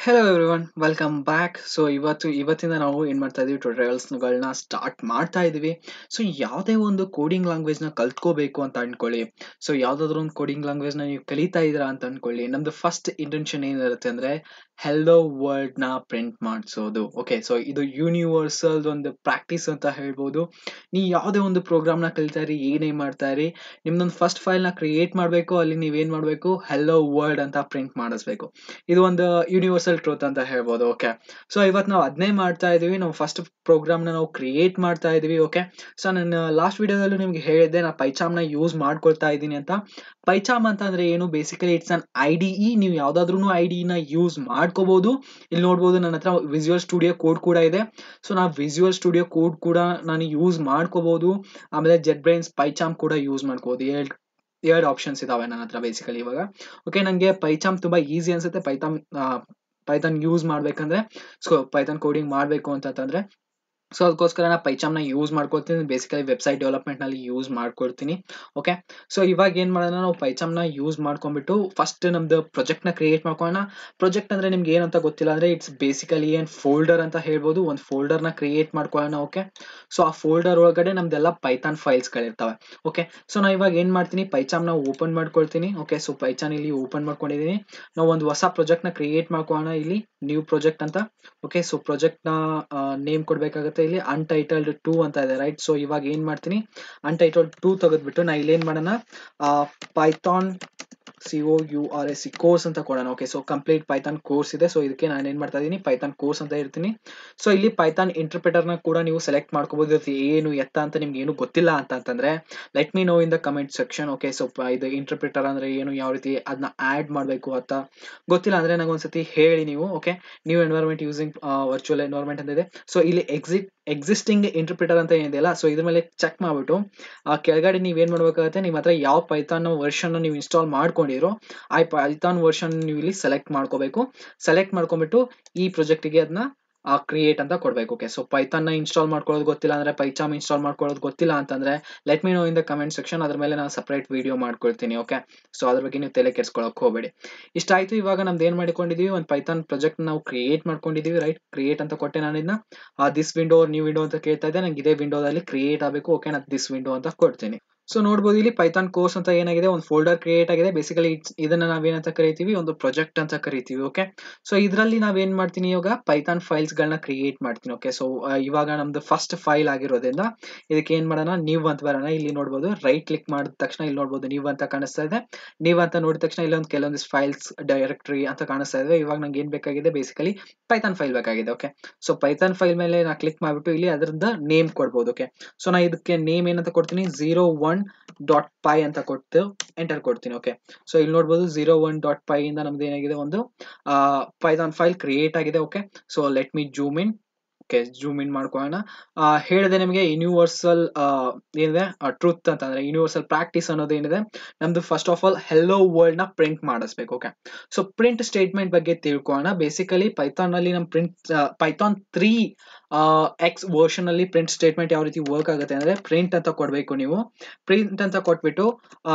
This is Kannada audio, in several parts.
hello everyone welcome back so ಇವತ್ತು ಇವತ್ತಿಂದ ನಾವು ಏನು ಮಾಡ್ತಾ ಇದೀವಿ ಟ್ಯುಟೋರಿಯಲ್ಸ್ಗಳನ್ನ ಸ್ಟಾರ್ಟ್ ಮಾಡ್ತಾ ಇದೀವಿ ಸೊ ಯಾವುದೇ ಒಂದು ಕೋಡಿಂಗ್ ಲ್ಯಾಂಗ್ವೇಜ್ನ ಕಲ್ತ್ಕೋಬೇಕು ಅಂತ ಅನ್ಕೊಳ್ಳಿ ಸೊ ಯಾವುದಾದ್ರೂ ಒಂದು ಕೋಡಿಂಗ್ ಲ್ಯಾಂಗ್ವೇಜ್ನ ನೀವು ಕಲಿತಾ ಇದ್ದೀರಾ ಅಂತ ಅನ್ಕೊಳ್ಳಿ ನಮ್ದು ಫಸ್ಟ್ ಇಂಟೆನ್ಷನ್ ಏನಿರುತ್ತೆ ಅಂದರೆ ಹೆಲೋ ವರ್ಡ್ನ ಪ್ರಿಂಟ್ ಮಾಡಿಸೋದು ಓಕೆ ಸೊ ಇದು ಯೂನಿವರ್ಸಲ್ ಒಂದು ಪ್ರಾಕ್ಟೀಸ್ ಅಂತ ಹೇಳ್ಬೋದು ನೀವು ಯಾವುದೇ ಒಂದು ಪ್ರೋಗ್ರಾಮ್ನ ಕಲಿತಾ ಇರಿ ಏನೇ ಮಾಡ್ತಾ ಇರಿ ನಿಮ್ದೊಂದು ಫಸ್ಟ್ ಫೈಲ್ನ ಕ್ರಿಯೇಟ್ ಮಾಡಬೇಕು ಅಲ್ಲಿ ನೀವೇನು ಮಾಡಬೇಕು ಹೆಲೋ ವರ್ಡ್ ಅಂತ ಪ್ರಿಂಟ್ ಮಾಡಿಸ್ಬೇಕು ಇದು ಒಂದು ಯೂನಿವರ್ಸಲ್ ಟ್ರೂತ್ ಅಂತ ಹೇಳ್ಬೋದು ಓಕೆ ಸೊ ಇವತ್ತು ನಾವು ಅದನ್ನೇ ಮಾಡ್ತಾ ಇದೀವಿ ನಾವು ಫಸ್ಟ್ ಪ್ರೋಗ್ರಾಮ್ನ ನಾವು ಕ್ರಿಯೇಟ್ ಮಾಡ್ತಾ ಇದೀವಿ ಓಕೆ ಸೊ ನಾನು ಲಾಸ್ಟ್ ವಿಡಿಯೋದಲ್ಲೂ ನಿಮ್ಗೆ ಹೇಳಿದ್ದೆ ನಾನು ಪೈಚಾಮ್ನ ಯೂಸ್ ಮಾಡ್ಕೊಳ್ತಾ ಇದ್ದೀನಿ ಅಂತ ಪೈಚಾಮ್ ಅಂತ ಅಂದ್ರೆ ಏನು basically it's an I D E ನೀವು ಯಾವ್ದಾದ್ರು ಐ ಡಿನ ಯೂಸ್ ಮಾಡ್ಕೋಬಹುದು ಇಲ್ಲಿ ನೋಡ್ಬೋದು ನನ್ನ ಹತ್ರ ವಿಜುವಲ್ ಸ್ಟುಡಿಯೋ ಕೋಡ್ ಕೂಡ ಇದೆ ಸೊ ನಾವು ವಿಜುವಲ್ ಸ್ಟುಡಿಯೋ ಕೋಡ್ ಕೂಡ ನಾನು ಯೂಸ್ ಮಾಡ್ಕೋಬಹುದು ಆಮೇಲೆ ಜೆಟ್ ಬ್ರೈನ್ಸ್ ಪೈಚಾಮ್ ಕೂಡ ಯೂಸ್ ಮಾಡ್ಕೋಬಹುದು ಎರಡು ಎರಡು ಆಪ್ಷನ್ಸ್ ಇದಾವೆ ನನ್ನ ಹತ್ರ ಬೇಸಿಕಲಿ ಇವಾಗ ಓಕೆ ನನಗೆ ಪೈಚಾಮ್ ತುಂಬಾ ಈಸಿ ಅನ್ಸುತ್ತೆ ಪೈಥಾನ್ ಪೈಥಾನ್ ಯೂಸ್ ಮಾಡ್ಬೇಕಂದ್ರೆ ಸೊ ಪೈಥಾನ್ ಕೋಡಿಂಗ್ ಮಾಡಬೇಕು ಅಂತಂದ್ರೆ ಸೊ ಅದಕ್ಕೋಸ್ಕರ ನಾನು ಪೈಚಾಮ್ನ ಯೂಸ್ ಮಾಡ್ಕೊಳ್ತೀನಿ ಬೇಸಿಕಲಿ ವೆಬ್ಸೈಟ್ ಡೆವಲಪ್ಮೆಂಟ್ನಲ್ಲಿ ಯೂಸ್ ಮಾಡ್ಕೊಳ್ತೀನಿ ಓಕೆ ಸೊ ಇವಾಗ ಏನು ಮಾಡೋಣ ನಾವು ಪೈಚಾಮ್ನ ಯೂಸ್ ಮಾಡ್ಕೊಂಡ್ಬಿಟ್ಟು ಫಸ್ಟ್ ನಮ್ದು ಪ್ರಾಜೆಕ್ಟ್ನ ಕ್ರಿಯೇಟ್ ಮಾಡ್ಕೊಳ್ಳೋಣ ಪ್ರಾಜೆಕ್ಟ್ ಅಂದರೆ ನಿಮ್ಗೆ ಏನಂತ ಗೊತ್ತಿಲ್ಲ ಅಂದರೆ ಇಟ್ಸ್ ಬೇಸಿಕಲಿ ಏನು ಫೋಲ್ಡರ್ ಅಂತ ಹೇಳ್ಬೋದು ಒಂದು ಫೋಲ್ಡರ್ನ ಕ್ರಿಯೇಟ್ ಮಾಡ್ಕೊಳ್ಳೋಣ ಓಕೆ ಸೊ ಆ ಫೋಲ್ಡರ್ ಒಳಗಡೆ ನಮ್ದೆಲ್ಲ ಪೈಥಾನ್ ಫೈಲ್ಸ್ಗಳಿರ್ತವೆ ಓಕೆ ಸೊ ನಾನು ಇವಾಗ ಏನು ಮಾಡ್ತೀನಿ ಪೈಚಾಮ್ನ ಓಪನ್ ಮಾಡ್ಕೊಳ್ತೀನಿ ಓಕೆ ಸೊ ಪೈಚಾನ್ ಇಲ್ಲಿ ಓಪನ್ ಮಾಡ್ಕೊಂಡಿದ್ದೀನಿ ನಾವು ಒಂದು ಹೊಸ ಪ್ರಾಜೆಕ್ಟ್ನ ಕ್ರಿಯೇಟ್ ಮಾಡ್ಕೊಳ್ಳೋಣ ಇಲ್ಲಿ ನ್ಯೂ ಪ್ರಾಜೆಕ್ಟ್ ಅಂತ ಓಕೆ ಸೊ ಪ್ರಾಜೆಕ್ಟ್ನ ನೇಮ್ ಕೊಡಬೇಕಾಗುತ್ತೆ ಇಲ್ಲಿ ಅನ್ಟೈಟಲ್ಡ್ ಟೂ ಅಂತ ಇದೆ ರೈಟ್ ಸೊ ಇವಾಗ ಏನ್ ಮಾಡ್ತೀನಿ ಅನ್ಟೈಟಲ್ಡ್ ಟೂ ತೆಗೆದ್ಬಿಟ್ಟು ನಾ ಇಲ್ಲಿ ಏನ್ ಮಾಡೋಣ Python C O U R S E course ಅಂತ ಕೊಡೋಣ okay so complete Python course ಇದೆ ಸೊ ಇದಕ್ಕೆ ನಾನು ಏನು ಮಾಡ್ತಾ ಇದ್ದೀನಿ ಪೈಥಾನ್ ಕೋರ್ಸ್ ಅಂತ ಇರ್ತೀನಿ ಸೊ ಇಲ್ಲಿ ಪೈಥಾನ್ ಇಂಟರ್ಪ್ರಿಟರ್ನ ಕೂಡ ನೀವು ಸೆಲೆಕ್ಟ್ ಮಾಡ್ಕೋಬಹುದು ಏನು ಎತ್ತ ಅಂತ ನಿಮ್ಗೆ ಏನು ಗೊತ್ತಿಲ್ಲ ಅಂತ ಅಂತಂದ್ರೆ let me know in the comment section okay so ಇದು ಇಂಟರ್ಪ್ರಿಟರ್ ಅಂದ್ರೆ ಏನು ಯಾವ ರೀತಿ ಅದನ್ನ ಆಡ್ ಮಾಡಬೇಕು ಅಂತ ಗೊತ್ತಿಲ್ಲ ಅಂದ್ರೆ ನಂಗೆ ಒಂದ್ಸತಿ ಹೇಳಿ ನೀವು okay new environment using virtual environment ಅಂತ ಇದೆ ಸೊ ಇಲ್ಲಿ ಎಕ್ಸಿಟ್ ಎಕ್ಸಿಸ್ಟಿಂಗ್ ಇಂಟರ್ಪ್ರಿಟರ್ ಅಂತ ಏನಿದೆಯಲ್ಲ ಸೊ ಇದ್ರ ಮೇಲೆ ಚೆಕ್ ಮಾಡ್ಬಿಟ್ಟು ಆ ಕೆಳಗಡೆ ನೀವೇನ್ ಮಾಡ್ಬೇಕಾಗುತ್ತೆ ನಿಮ್ಮ ಹತ್ರ ಯಾವ ಪೈಥಾನ್ ವರ್ಷನ್ ನೀವು ಇನ್ಸ್ಟಾಲ್ ಮಾಡ್ಕೊಂಡಿರೋ ಆ ಪೈಥಾನ್ ವರ್ಷನ್ ನೀವು ಇಲ್ಲಿ ಸೆಲೆಕ್ಟ್ ಮಾಡ್ಕೋಬೇಕು ಸೆಲೆಕ್ಟ್ ಮಾಡ್ಕೊಂಡ್ಬಿಟ್ಟು ಈ ಪ್ರಾಜೆಕ್ಟ್ಗೆ ಅದನ್ನ ಕ್ರಿಯೇಟ್ ಅಂತ ಕೊಡ್ಬೇಕು ಓಕೆ ಸೊ ಪೈಥಾನ್ನ ಇನ್ಸ್ಟಾಲ್ ಮಾಡ್ಕೊಳ್ಳೋದು ಗೊತ್ತಿಲ್ಲ ಅಂದ್ರೆ ಪೈಚಾಮ್ ಇನ್ಸ್ಟಾಲ್ ಮಾಡ್ಕೊಳ್ಳೋದು ಗೊತ್ತಿಲ್ಲ ಅಂತಂದ್ರೆ let me know in the comment section ಅದ್ರ ಮೇಲೆ ನಾನು ಸಪ್ರೇಟ್ ವಿಡಿಯೋ ಮಾಡ್ಕೊಳ್ತೀನಿ ಓಕೆ ಸೊ ಅದ್ರ ಬಗ್ಗೆ ನೀವು ತಲೆ ಕೆಡ್ಸ್ಕೊಳಕ್ ಹೋಗಬೇಡಿ ಇಷ್ಟ ಆಯ್ತು ಇವಾಗ ನಮ್ದು ಏನ್ ಮಾಡ್ಕೊಂಡಿದೀವಿ ಒಂದು ಪೈಥಾನ್ ಪ್ರಾಜೆಕ್ಟ್ ನಾವು ಕ್ರಿಯೇಟ್ ಮಾಡ್ಕೊಂಡಿದೀವಿ ರೈಟ್ ಕ್ರಿಯೇಟ್ ಅಂತ ಕೊಟ್ಟೆ ನಾನು ಇದನ್ನ ದಿಸ್ ವಿಂಡೋ ನ್ಯೂ ವಿಂಡೋ ಅಂತ ಕೇಳ್ತಾ ಇದ್ದೆ ನಂಗೆ ಇದೇ ವಿಂಡೋದಲ್ಲಿ ಕ್ರಿಯೇಟ್ ಆಗಬೇಕು ಓಕೆ ನಾನು ದಿಸ್ ವಿಂಡೋ ಅಂತ ಕೊಡ್ತೀನಿ ಸೊ ನೋಡ್ಬೋದು ಇಲ್ಲಿ ಪೈಥಾನ್ ಕೋರ್ಸ್ ಅಂತ ಏನಾಗಿದೆ ಒಂದು ಫೋಲ್ಡರ್ ಕ್ರಿಯೇಟ್ ಆಗಿದೆ ಬೇಸಿಕಲಿ ಇದನ್ನ ನಾವೇನಂತ ಕರಿತೀವಿ ಒಂದು ಪ್ರಾಜೆಕ್ಟ್ ಅಂತ ಕರಿತೀವಿ ಓಕೆ ಸೊ ಇದರಲ್ಲಿ ನಾವೇನ್ ಮಾಡ್ತೀನಿ ಇವಾಗ ಪೈಥಾನ್ ಫೈಲ್ಸ್ ಗಳನ್ನ ಕ್ರಿಯೇಟ್ ಮಾಡ್ತೀನಿ ಓಕೆ ಸೊ ಇವಾಗ ನಮ್ದು ಫಸ್ಟ್ ಫೈಲ್ ಆಗಿರೋದ್ರಿಂದ ಇದಕ್ಕೆ ಏನ್ ಮಾಡೋಣ ನೀವು ಅಂತ ಬರೋಣ ಇಲ್ಲಿ ನೋಡ್ಬೋದು ರೈಟ್ ಕ್ಲಿಕ್ ಮಾಡಿದ ತಕ್ಷಣ ಇಲ್ಲಿ ನೋಡ್ಬೋದು ನೀವು ಅಂತ ಕಾಣಿಸ್ತಾ ಇದೆ ನೀವು ಅಂತ ನೋಡಿದ ತಕ್ಷಣ ಇಲ್ಲೊಂದು ಕೆಲವೊಂದಿಷ್ಟು ಫೈಲ್ಸ್ ಡೈರೆಕ್ಟರಿ ಅಂತ ಕಾಣಿಸ್ತಾ ಇದೆ ಇವಾಗ ನಂಗೆ ಏನ್ ಬೇಕಾಗಿದೆ ಬೇಸಿಕಲಿ ಪೈಥಾನ್ ಫೈಲ್ ಬೇಕಾಗಿದೆ ಓಕೆ ಸೊ ಪೈಥಾನ್ ಫೈಲ್ ಮೇಲೆ ನಾ ಕ್ಲಿಕ್ ಮಾಡ್ಬಿಟ್ಟು ಇಲ್ಲಿ ಅದರಿಂದ ನೇಮ್ ಕೊಡ್ಬೋದು ಓಕೆ ಸೊ ನಾ ಇದಕ್ಕೆ ನೇಮ್ ಏನಂತ ಕೊಡ್ತೀನಿ ಜೀರೋ ಒನ್ ಡಾಟ್ ಪೈ ಅಂತ ಕೊಟ್ಟು ಎಂಟರ್ ಕೊಡ್ತೀನಿ ಓಕೆ ಸೊ ಇಲ್ಲಿ ನೋಡ್ಬೋದು ಜೀರೋ ಒನ್ ಡಾಟ್ ಪೈ ಇಂದ ನಮ್ದು ಏನಾಗಿದೆ ಒಂದು ಪೈಥಾನ್ ಫೈಲ್ ಕ್ರಿಯೇಟ್ ಆಗಿದೆ okay so let me zoom in okay zoom in ಮಾಡ್ಕೊಳ್ಳೋಣ ಹೇಳಿದೆ ನಿಮಗೆ ಯೂನಿವರ್ಸಲ್ ಏನಿದೆ ಟ್ರೂತ್ ಅಂತ ಅಂದ್ರೆ ಯೂನಿವರ್ಸಲ್ ಪ್ರಾಕ್ಟೀಸ್ ಅನ್ನೋದು ಏನಿದೆ ನಮ್ದು first of all hello world ನ ಪ್ರಿಂಟ್ ಮಾಡಿಸ್ಬೇಕು ಓಕೆ ಸೊ ಪ್ರಿಂಟ್ ಸ್ಟೇಟ್ಮೆಂಟ್ ಬಗ್ಗೆ ತಿಳ್ಕೊಳ್ಳೋಣ ಬೇಸಿಕಲಿ ಪೈಥಾನ್ ಅಲ್ಲಿ ನಮ್ print Python three X version ಅಲ್ಲಿ ಪ್ರಿಂಟ್ ಸ್ಟೇಟ್ಮೆಂಟ್ ಯಾವ ರೀತಿ ವರ್ಕ್ ಆಗುತ್ತೆ ಅಂದ್ರೆ ಪ್ರಿಂಟ್ ಅಂತ ಕೊಡಬೇಕು ನೀವು ಪ್ರಿಂಟ್ ಅಂತ ಕೊಟ್ಬಿಟ್ಟು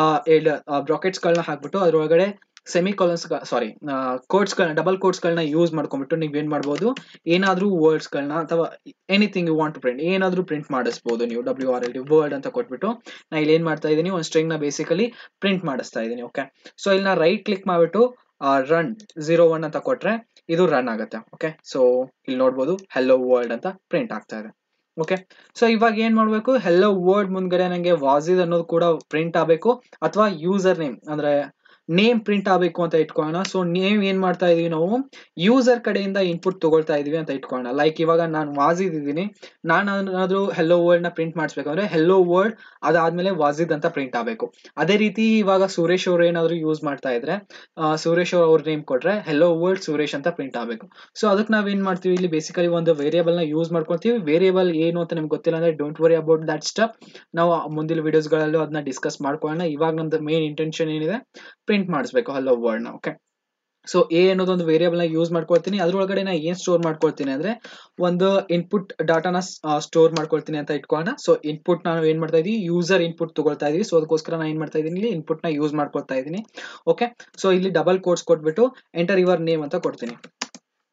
ಬ್ರಾಕೆಟ್ಸ್ ಗಳನ್ನ ಹಾಕ್ಬಿಟ್ಟು ಅದ್ರೊಳಗಡೆ ಸೆಮಿ ಕಾಲನ್ಸ್ ಸಾರಿ ಕೋಡ್ಸ್ಗಳನ್ನ ಡಬಲ್ ಕೋಡ್ಸ್ಗಳನ್ನ ಯೂಸ್ ಮಾಡ್ಕೊಂಡ್ಬಿಟ್ಟು ನೀವು ಏನ್ ಮಾಡ್ಬೋದು ಏನಾದ್ರೂ ವರ್ಡ್ಸ್ಗಳನ್ನ ಅಥವಾ anything you want to print ಏನಾದ್ರೂ ಪ್ರಿಂಟ್ ಮಾಡಿಸ್ಬೋದು ನೀವು W R L D word ಅಂತ ಕೊಟ್ಬಿಟ್ಟು ನಾ ಇಲ್ಲಿ ಏನ್ ಮಾಡ್ತಾ ಇದ್ದೀನಿ ಒಂದು ಸ್ಟ್ರಿಂಗ್ ನ ಬೇಸಿಕಲಿ ಪ್ರಿಂಟ್ ಮಾಡಿಸ್ತಾ ಇದ್ದೀನಿ ಓಕೆ ಸೊ ಇಲ್ಲಿ ನಾ ರೈಟ್ ಕ್ಲಿಕ್ ಮಾಡ್ಬಿಟ್ಟು ರನ್ ಜೀರೋ ಒನ್ ಅಂತ ಕೊಟ್ರೆ ಇದು ರನ್ ಆಗುತ್ತೆ ಓಕೆ ಸೊ ಇಲ್ಲಿ ನೋಡ್ಬೋದು ಹೆಲೋ ವರ್ಲ್ಡ್ ಅಂತ ಪ್ರಿಂಟ್ ಆಗ್ತಾ ಇದೆ ಓಕೆ ಸೊ ಇವಾಗ ಏನ್ ಮಾಡ್ಬೇಕು ಹೆಲೋ ವರ್ಡ್ ಮುಂದ್ಗಡೆ ನಂಗೆ ವಾಸಿದ್ ಅನ್ನೋದು ಕೂಡ ಪ್ರಿಂಟ್ ಆಗಬೇಕು ಅಥವಾ ಯೂಸರ್ ನೇಮ್ ಅಂದ್ರೆ ನೇಮ್ ಪ್ರಿಂಟ್ ಆಗಬೇಕು ಅಂತ ಇಟ್ಕೊಳ್ಳೋಣ ಸೊ ನೇಮ್ ಏನ್ ಮಾಡ್ತಾ ಇದೀವಿ ನಾವು ಯೂಸರ್ ಕಡೆಯಿಂದ ಇನ್ಪುಟ್ ತಗೊಳ್ತಾ ಇದೀವಿ ಅಂತ ಇಟ್ಕೊಳ್ಳೋಣ ಲೈಕ್ ಇವಾಗ ನಾನು ವಾಜಿದ್ ಇದ್ದೀನಿ ನಾನು ಏನಾದ್ರು ಹೆಲೋ ವರ್ಡ್ ನ ಪ್ರಿಂಟ್ ಮಾಡಿಸ್ಬೇಕಂದ್ರೆ ಹೆಲೋ ವರ್ಡ್ ಅದಾದ್ಮೇಲೆ ವಾಜಿದ್ ಅಂತ ಪ್ರಿಂಟ್ ಆಗಬೇಕು ಅದೇ ರೀತಿ ಇವಾಗ ಸುರೇಶ್ ಅವ್ರು ಏನಾದ್ರು ಯೂಸ್ ಮಾಡ್ತಾ ಇದ್ರೆ ಸುರೇಶ್ ಅವ್ರ ನೇಮ್ ಕೊಟ್ರೆ ಹೆಲೋ ವರ್ಡ್ ಸುರೇಶ್ ಅಂತ ಪ್ರಿಂಟ್ ಆಗಬೇಕು ಸೊ ಅದಕ್ಕೆ ನಾವ್ ಏನ್ ಮಾಡ್ತೀವಿ ಇಲ್ಲಿ ಬೇಸಿಕಲಿ ಒಂದು ವೇರಿಯಬಲ್ ನ ಯೂಸ್ ಮಾಡ್ಕೊಳ್ತೀವಿ ವೇರಿಯಬಲ್ ಏನು ಅಂತ ನಿಮ್ಗೆ ಗೊತ್ತಿಲ್ಲ ಅಂದ್ರೆ don't worry about that stuff ನಾವು ಮುಂದಿನ ವಿಡಿಯೋಸ್ಗಳಲ್ಲೂ ಅದನ್ನ ಡಿಸ್ಕಸ್ ಮಾಡ್ಕೊಳ್ಳೋಣ ಇವಾಗ ನಮ್ದು ಮೇನ್ ಇಂಟೆನ್ಷನ್ ಏನಿದೆ ಪ್ರಿಂಟ್ ಮಾಡಿಸ್ಬೇಕು ಹಲೋ ವರ್ಡ್ ನ ಓಕೆ ಸೊ ಎ ಅನ್ನೋದೊಂದು ವೇರಿಯಬಲ್ ನ ಯೂಸ್ ಮಾಡ್ಕೊಳ್ತೀನಿ ಅದ್ರೊಳಗಡೆ ನಾ ಏನ್ ಸ್ಟೋರ್ ಮಾಡ್ಕೊಳ್ತೀನಿ ಅಂದ್ರೆ ಒಂದು ಇನ್ಪುಟ್ ಡಾಟಾನ ಸ್ಟೋರ್ ಮಾಡ್ಕೊಳ್ತೀನಿ ಅಂತ ಇಟ್ಕೊಳ್ಳೋಣ ಸೊ ಇನ್ಪುಟ್ ನಾವು ಏನ್ ಮಾಡ್ತಾ ಇದೀವಿ ಯೂಸರ್ ಇನ್ಪುಟ್ ತಗೊಳ್ತಾ ಇದೀವಿ ಸೊ ಅದಕ್ಕೋಸ್ಕರ ನಾನು ಏನ್ ಮಾಡ್ತಾ ಇದೀನಿ ಇಲ್ಲಿ ಇನ್ಪುಟ್ ನ ಯೂಸ್ ಮಾಡ್ಕೊಳ್ತಾ ಇದೀನಿ ಓಕೆ ಸೊ ಇಲ್ಲಿ ಡಬಲ್ ಕೋಡ್ಸ್ ಕೊಟ್ಬಿಟ್ಟು ಎಂಟರ್ ಯುವರ್ ನೇಮ್ ಅಂತ ಕೊಡ್ತೀನಿ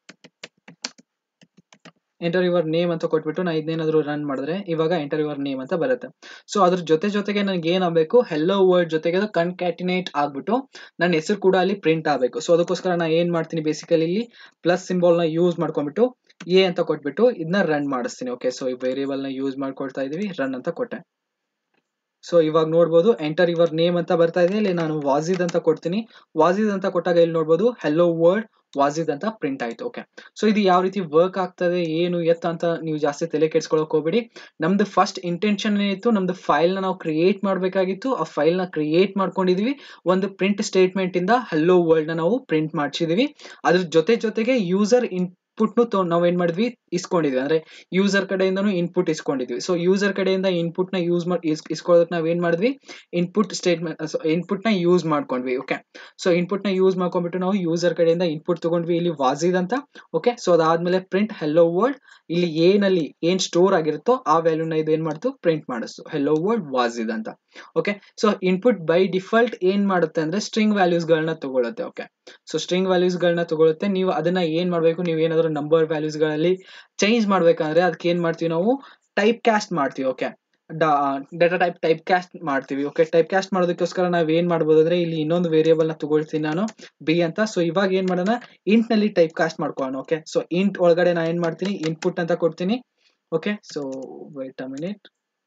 ಎಂಟರ್ ಯುವರ್ ನೇಮ್ ಅಂತ ಕೊಟ್ಬಿಟ್ಟು ನಾ ಇದನ್ನೇನಾದ್ರು ರನ್ ಮಾಡಿದ್ರೆ ಇವಾಗ ಎಂಟರ್ ಯುವರ್ ನೇಮ್ ಅಂತ ಬರುತ್ತೆ ಸೊ ಅದ್ರ ಜೊತೆ ಜೊತೆಗೆ ನನಗೆ ಏನಾಗಬೇಕು ಹೆಲ್ಲೋ ವರ್ಡ್ ಜೊತೆಗೆ ಅದು ಕನ್ಕ್ಯಾಟಿನೇಟ್ ಆಗ್ಬಿಟ್ಟು ನನ್ನ ಹೆಸರು ಕೂಡ ಅಲ್ಲಿ ಪ್ರಿಂಟ್ ಆಗಬೇಕು ಸೊ ಅದಕ್ಕೋಸ್ಕರ ನಾ ಏನ್ ಮಾಡ್ತೀನಿ ಬೇಸಿಕಲಿ ಇಲ್ಲಿ ಪ್ಲಸ್ ಸಿಂಬಲ್ ನ ಯೂಸ್ ಮಾಡ್ಕೊಂಡ್ಬಿಟ್ಟು ಎ ಅಂತ ಕೊಟ್ಬಿಟ್ಟು ಇದನ್ನ ರನ್ ಮಾಡಿಸ್ತೀನಿ ಓಕೆ ಸೊ ಈ ವೇರಿಯಬಲ್ ನ ಯೂಸ್ ಮಾಡ್ಕೊಳ್ತಾ ಇದೀವಿ ರನ್ ಅಂತ ಕೊಟ್ಟೆ ಸೊ ಇವಾಗ ನೋಡ್ಬೋದು ಎಂಟರ್ ಯುವರ್ ನೇಮ್ ಅಂತ ಬರ್ತಾ ಇದೆ ಇಲ್ಲಿ ನಾನು ವಾಜಿದ್ ಅಂತ ಕೊಡ್ತೀನಿ ವಾಜಿದ್ ಅಂತ ಕೊಟ್ಟಾಗ ಇಲ್ಲಿ ನೋಡ್ಬೋದು ಹೆಲ್ಲೋ ವರ್ಡ್ ವಾಜಿದ್ ಅಂತ ಪ್ರಿಂಟ್ ಆಯ್ತು ಓಕೆ ಸೊ ಇದು ಯಾವ ರೀತಿ ವರ್ಕ್ ಆಗ್ತದೆ ಏನು ಎತ್ತ ಅಂತ ನೀವು ಜಾಸ್ತಿ ತಲೆ ಕೆಡ್ಸ್ಕೊಳಕ್ ಹೋಗ್ಬೇಡಿ ನಮ್ದು ಫಸ್ಟ್ ಇಂಟೆನ್ಷನ್ ಏನಿತ್ತು ನಮ್ದು ಫೈಲ್ ನ ನಾವು ಕ್ರಿಯೇಟ್ ಮಾಡಬೇಕಾಗಿತ್ತು ಆ ಫೈಲ್ ನ ಕ್ರಿಯೇಟ್ ಮಾಡ್ಕೊಂಡಿದ್ವಿ ಒಂದು ಪ್ರಿಂಟ್ ಸ್ಟೇಟ್ಮೆಂಟ್ ಇಂದ ಹಲ್ಲೋ ವರ್ಲ್ಡ್ ನ ನಾವು ಪ್ರಿಂಟ್ ಮಾಡ್ಸಿದೀವಿ ಅದ್ರ ಜೊತೆ ಜೊತೆಗೆ ಯೂಸರ್ ಇನ್ಪುಟ್ ನು ನಾವ್ ಏನ್ ಮಾಡಿದ್ವಿ ಇಸ್ಕೊಂಡಿದ್ವಿ ಅಂದ್ರೆ ಯೂಸರ್ ಕಡೆಯಿಂದನೂ ಇನ್ಪುಟ್ ಇಸ್ಕೊಂಡಿದ್ವಿ ಸೊ ಯೂಸರ್ ಕಡೆಯಿಂದ ಇನ್ಪುಟ್ ನ ಯೂಸ್ ಮಾಡಿ ಇಸ್ಕೊಳ್ಳೋದಕ್ಕೆ ನಾವ್ ಏನ್ ಮಾಡಿದ್ವಿ ಇನ್ಪುಟ್ ಸ್ಟೇಟ್ಮೆಂಟ್ ಇನ್ಪುಟ್ ನ ಯೂಸ್ ಮಾಡ್ಕೊಂಡ್ವಿ ಓಕೆ ಸೊ ಇನ್ಪುಟ್ ನ ಯೂಸ್ ಮಾಡ್ಕೊಂಡ್ಬಿಟ್ಟು ನಾವು ಯೂಸರ್ ಕಡೆಯಿಂದ ಇನ್ಪುಟ್ ತಗೊಂಡ್ವಿ ಇಲ್ಲಿ ವಾಜಿದ್ ಅಂತ ಓಕೆ ಸೊ ಅದಾದ್ಮೇಲೆ ಪ್ರಿಂಟ್ ಹೆಲ್ಲೋ ವರ್ಲ್ಡ್ ಇಲ್ಲಿ ಏನಲ್ಲಿ ಏನ್ ಸ್ಟೋರ್ ಆಗಿರುತ್ತೋ ಆ ವ್ಯಾಲ್ಯೂನ ಇದು ಏನ್ ಮಾಡ್ತು ಪ್ರಿಂಟ್ ಮಾಡಿಸ್ತು ಹೆಲ್ಲೋ ವರ್ಲ್ಡ್ ವಾಜಿದ್ ಅಂತ okay so input by default ಏನ್ ಮಾಡುತ್ತೆ ಅಂದ್ರೆ ಸ್ಟ್ರಿಂಗ್ ವ್ಯಾಲ್ಯೂಸ್ ಗಳನ್ನ ತಗೊಳುತ್ತೆ ಓಕೆ ಸೊ ಸ್ಟ್ರಿಂಗ್ ವ್ಯಾಲ್ಯೂಸ್ ಗಳನ್ನ ತಗೊಳುತ್ತೆ ನೀವು ಅದನ್ನ ಏನ್ ಮಾಡ್ಬೇಕು ನೀವು ಏನಾದ್ರು ನಂಬರ್ ವ್ಯಾಲ್ಯೂಸ್ ಗಳಲ್ಲಿ ಚೇಂಜ್ ಮಾಡ್ಬೇಕಂದ್ರೆ ಅದಕ್ಕೆ ಏನ್ ಮಾಡ್ತೀವಿ ನಾವು ಟೈಪ್ ಕ್ಯಾಸ್ಟ್ ಮಾಡ್ತೀವಿ okay data type type cast ಮಾಡ್ತೀವಿ ಓಕೆ ಟೈಪ್ ಕ್ಯಾಸ್ಟ್ ಮಾಡೋದಕ್ಕೋಸ್ಕರ ನಾವ್ ಏನ್ ಮಾಡ್ಬೋದು ಅಂದ್ರೆ ಇಲ್ಲಿ ಇನ್ನೊಂದು ವೇರಿಯೇಬಲ್ ನ ತಗೊಳ್ತೀನಿ ನಾನು ಬಿ ಅಂತ ಸೊ ಇವಾಗ ಏನ್ ಮಾಡೋಣ ಇಂಟ್ ನಲ್ಲಿ ಟೈಪ್ ಕ್ಯಾಸ್ಟ್ ಮಾಡ್ಕೊಳ್ಳೋಣ ಓಕೆ ಸೊ ಇಂಟ್ ಒಳಗಡೆ ನಾ ಏನ್ ಮಾಡ್ತೀನಿ ಇನ್ಪುಟ್ ಅಂತ ಕೊಡ್ತೀನಿ okay so wait a minute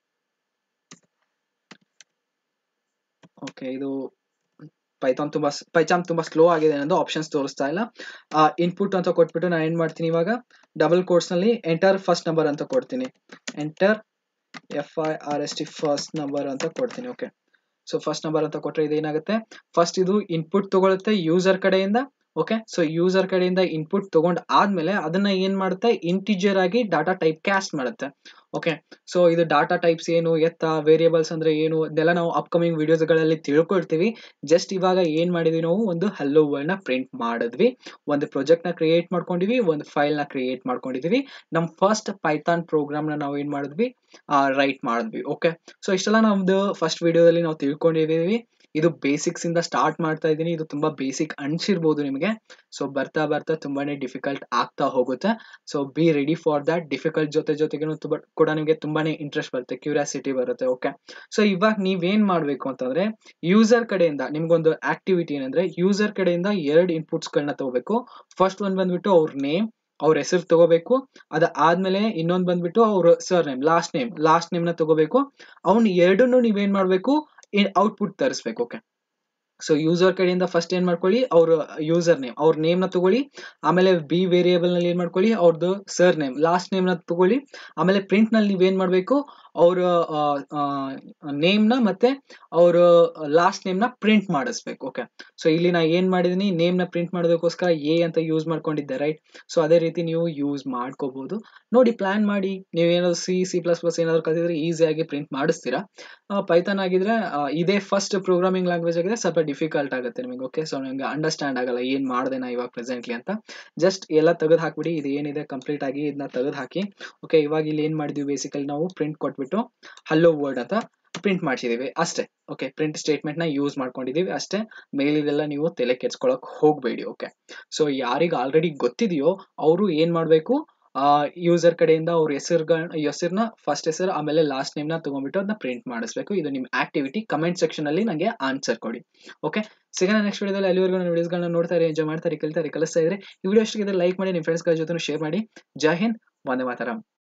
okay ಇದು ಪೈಥಾನ್ ತುಂಬಾ ಪೈಚಾನ್ ತುಂಬಾ ಸ್ಲೋ ಆಗಿದೆ ಅನ್ನೋದು ಆಪ್ಷನ್ಸ್ ತೋರಿಸ್ತಾ ಇಲ್ಲ ಇನ್ಪುಟ್ ಅಂತ ಕೊಟ್ಬಿಟ್ಟು ನಾನು ಏನ್ ಮಾಡ್ತೀನಿ ಇವಾಗ ಡಬಲ್ ಕೋರ್ಸ್ ನಲ್ಲಿ ಎಂಟರ್ ಫಸ್ಟ್ ನಂಬರ್ ಅಂತ ಕೊಡ್ತೀನಿ enter F I R S T first number ಅಂತ ಕೊಡ್ತೀನಿ ಓಕೆ ಸೊ ಫಸ್ಟ್ ನಂಬರ್ ಅಂತ ಕೊಟ್ರೆ ಇದೇನಾಗುತ್ತೆ ಫಸ್ಟ್ ಇದು ಇನ್ಪುಟ್ ತಗೊಳುತ್ತೆ ಯೂಸರ್ ಕಡೆಯಿಂದ ಓಕೆ ಸೊ ಯೂಸರ್ ಕಡೆಯಿಂದ ಇನ್ಪುಟ್ ತಗೊಂಡ್ ಆದ್ಮೇಲೆ ಅದನ್ನ ಏನ್ ಮಾಡುತ್ತೆ ಇಂಟಿಜರ್ ಆಗಿ ಡಾಟಾ ಟೈಪ್ ಕ್ಯಾಸ್ಟ್ ಮಾಡುತ್ತೆ ಓಕೆ ಸೊ ಇದು ಡಾಟಾ ಟೈಪ್ಸ್ ಏನು ಎತ್ತ ವೇರಿಯೇಬಲ್ಸ್ ಅಂದ್ರೆ ಏನು ಇದೆಲ್ಲ ನಾವು ಅಪ್ಕಮಿಂಗ್ ವಿಡಿಯೋಸ್ ಗಳಲ್ಲಿ ತಿಳ್ಕೊಳ್ತೀವಿ ಜಸ್ಟ್ ಇವಾಗ ಏನ್ ಮಾಡಿದ್ವಿ ನಾವು ಒಂದು ಹಲ್ಲೋ ವರ್ಡ್ ನ ಪ್ರಿಂಟ್ ಮಾಡಿದ್ವಿ ಒಂದು ಪ್ರಾಜೆಕ್ಟ್ ನ ಕ್ರಿಯೇಟ್ ಮಾಡ್ಕೊಂಡಿವಿ ಒಂದು ಫೈಲ್ ನ ಕ್ರಿಯೇಟ್ ಮಾಡ್ಕೊಂಡಿದೀವಿ ನಮ್ ಫಸ್ಟ್ ಪೈಥಾನ್ ಪ್ರೋಗ್ರಾಮ್ ನ ನಾವು ಏನ್ ಮಾಡಿದ್ವಿ ರೈಟ್ ಮಾಡಿದ್ವಿ ಓಕೆ ಸೊ ಇಷ್ಟೆಲ್ಲ ನಮ್ದು ಫಸ್ಟ್ ವಿಡಿಯೋದಲ್ಲಿ ನಾವು ತಿಳ್ಕೊಂಡಿದೀವಿ ಇದು ಬೇಸಿಕ್ಸ್ ಇಂದ ಸ್ಟಾರ್ಟ್ ಮಾಡ್ತಾ ಇದ್ದೀನಿ ಇದು ತುಂಬಾ ಬೇಸಿಕ್ ಅನ್ಸಿರ್ಬೋದು ನಿಮಗೆ ಸೊ ಬರ್ತಾ ಬರ್ತಾ ತುಂಬಾನೇ ಡಿಫಿಕಲ್ಟ್ ಆಗ್ತಾ ಹೋಗುತ್ತೆ so be ready for that difficult ಜೊತೆ ಜೊತೆಗೆ ತುಂಬಾ ಕೂಡ ನಿಮಗೆ ತುಂಬಾನೇ ಇಂಟ್ರೆಸ್ಟ್ ಬರುತ್ತೆ ಕ್ಯೂರಿಯಾಸಿಟಿ ಬರುತ್ತೆ ಓಕೆ ಸೊ ಇವಾಗ ನೀವೇನ್ ಮಾಡ್ಬೇಕು ಅಂತಂದ್ರೆ ಯೂಸರ್ ಕಡೆಯಿಂದ ನಿಮ್ಗೊಂದು ಆಕ್ಟಿವಿಟಿ ಏನಂದ್ರೆ ಯೂಸರ್ ಕಡೆಯಿಂದ ಎರಡು ಇನ್ಪುಟ್ಸ್ ಗಳನ್ನ ತಗೋಬೇಕು ಫಸ್ಟ್ ಒಂದ್ ಬಂದ್ಬಿಟ್ಟು ಅವ್ರ ನೇಮ್ ಅವ್ರ ಹೆಸರು ತಗೋಬೇಕು ಅದ ಆದ್ಮೇಲೆ ಇನ್ನೊಂದ್ ಬಂದ್ಬಿಟ್ಟು ಅವ್ರ surname last name last name ನ ತಗೋಬೇಕು ಅವ್ನ ಎರಡನ್ನು ನೀವೇನ್ ಮಾಡ್ಬೇಕು ಔಟ್ಪುಟ್ ತರಿಸ್ಬೇಕು ಓಕೆ ಸೊ ಯೂಸರ್ ಕಡೆಯಿಂದ ಫಸ್ಟ್ ಏನ್ ಮಾಡ್ಕೊಳ್ಳಿ ಅವ್ರ ಯೂಸರ್ ನೇಮ್ ಅವ್ರ ನೇಮ್ ನ ತಗೊಳ್ಳಿ ಆಮೇಲೆ ಬಿ ವೇರಿಯೇಬಲ್ ನಲ್ಲಿ ಏನ್ ಮಾಡ್ಕೊಳ್ಳಿ ಅವ್ರದ್ದು ಸರ್ ನೇಮ್ ಲಾಸ್ಟ್ ನೇಮ್ ನ ತಗೊಳ್ಳಿ ಆಮೇಲೆ ಪ್ರಿಂಟ್ ನಲ್ಲಿ ನೀವೇನ್ ಮಾಡ್ಬೇಕು ಅವ್ರ ನೇಮ್ ನ ಮತ್ತೆ ಅವ್ರ ಲಾಸ್ಟ್ ನೇಮ್ ನ ಪ್ರಿಂಟ್ ಮಾಡಿಸ್ಬೇಕು ಓಕೆ ಸೊ ಇಲ್ಲಿ ನಾ ಏನ್ ಮಾಡಿದೀನಿ ನೇಮ್ ನ ಪ್ರಿಂಟ್ ಮಾಡೋದಕ್ಕೋಸ್ಕರ ಎ ಅಂತ ಯೂಸ್ ಮಾಡ್ಕೊಂಡಿದ್ದೆ ರೈಟ್ ಸೊ ಅದೇ ರೀತಿ ನೀವು ಯೂಸ್ ಮಾಡ್ಕೋಬಹುದು ನೋಡಿ ಪ್ಲಾನ್ ಮಾಡಿ ನೀವೇನಾದ್ರು ಸಿ ಸಿ ಪ್ಲಸ್ ಪ್ಲಸ್ ಏನಾದ್ರು ಕಲಿತಿದ್ರೆ ಈಸಿಯಾಗಿ ಪ್ರಿಂಟ್ ಮಾಡಿಸ್ತೀರಾ ಪೈಥಾನ್ ಆಗಿದ್ರೆ ಇದೇ ಫಸ್ಟ್ ಪ್ರೋಗ್ರಾಮಿಂಗ್ ಲ್ಯಾಂಗ್ವೇಜ್ ಆಗಿದೆ ಸ್ವಲ್ಪ ಡಿಫಿಕಲ್ಟ್ ಆಗುತ್ತೆ ನಿಮಗೆ ಓಕೆ ಸೊ ನಿಮ್ಗೆ ಅಂಡರ್ಸ್ಟ್ಯಾಂಡ್ ಆಗಲ್ಲ ಏನ್ ಮಾಡಿದೆ ನಾ ಇವಾಗ ಪ್ರೆಸೆಂಟ್ಲಿ ಅಂತ ಜಸ್ಟ್ ಎಲ್ಲ ತೆಗೆದು ಹಾಕ್ಬಿಡಿ ಇದು ಏನಿದೆ ಕಂಪ್ಲೀಟ್ ಆಗಿ ಇದನ್ನ ತೆಗೆದು ಹಾಕಿ ಓಕೆ ಇವಾಗ ಇಲ್ಲಿ ಏನ್ ಮಾಡಿದ್ವಿ ಬೇಸಿಕಲಿ ನಾವು ಪ್ರಿಂಟ್ ಕೊಟ್ಬಿಟ್ಟು ಹಲ್ಲೋ ವರ್ಡ್ ಅಂತ ಪ್ರಿಂಟ್ ಮಾಡ್ಸಿದೀವಿ ಅಷ್ಟೇ ಓಕೆ ಪ್ರಿಂಟ್ ಸ್ಟೇಟ್ಮೆಂಟ್ ನ ಯೂಸ್ ಮಾಡ್ಕೊಂಡಿದೀವಿ ಅಷ್ಟೇ ಮೇಲಿದೆಲ್ಲ ನೀವು ತಲೆ ಕೆಡ್ಸ್ಕೊಳಕ್ ಹೋಗ್ಬೇಡಿ ಓಕೆ ಸೊ ಯಾರಿಗೆ ಆಲ್ರೆಡಿ ಗೊತ್ತಿದೆಯೋ ಅವರು ಏನ್ ಮಾಡ್ಬೇಕು ಯೂಸರ್ ಕಡೆಯಿಂದ ಅವ್ರ ಹೆಸರುಗಳ ಹೆಸರನ್ನ ಫಸ್ಟ್ ಹೆಸರು ಆಮೇಲೆ ಲಾಸ್ಟ್ ನೇಮ್ ನ ತಗೊಂಡ್ಬಿಟ್ಟು ಅದನ್ನ ಪ್ರಿಂಟ್ ಮಾಡಿಸ್ಬೇಕು ಇದು ನಿಮ್ ಆಕ್ಟಿವಿಟಿ ಕಮೆಂಟ್ ಸೆಕ್ಷನ್ ಅಲ್ಲಿ ನನಗೆ ಆನ್ಸರ್ ಕೊಡಿ ಓಕೆ ಸಿಗೋಣ ನೆಕ್ಸ್ಟ್ ವಿಡಿಯೋದಲ್ಲಿ ಅಲ್ಲಿವರೆಗೂ ನನ್ನ ವಿಡಿಯೋಸ್ಗಳನ್ನ ನೋಡ್ತಾರೆ ಎಂಜಾಯ್ ಮಾಡ್ತಾರೆ ಕಲಿತಾರೆ ಕಲಿಸ್ತಾ ಇದ್ರೆ ಈ ವಿಡಿಯೋ ಅಷ್ಟಿಗೆ ಲೈಕ್ ಮಾಡಿ ನಿಮ್ಮ ಫ್ರೆಂಡ್ಸ್ಗಳ ಜೊತೆ ಶೇರ್ ಮಾಡಿ ಜೈ ಹಿಂದ್ ವಂದೇ ಮಾತರಂ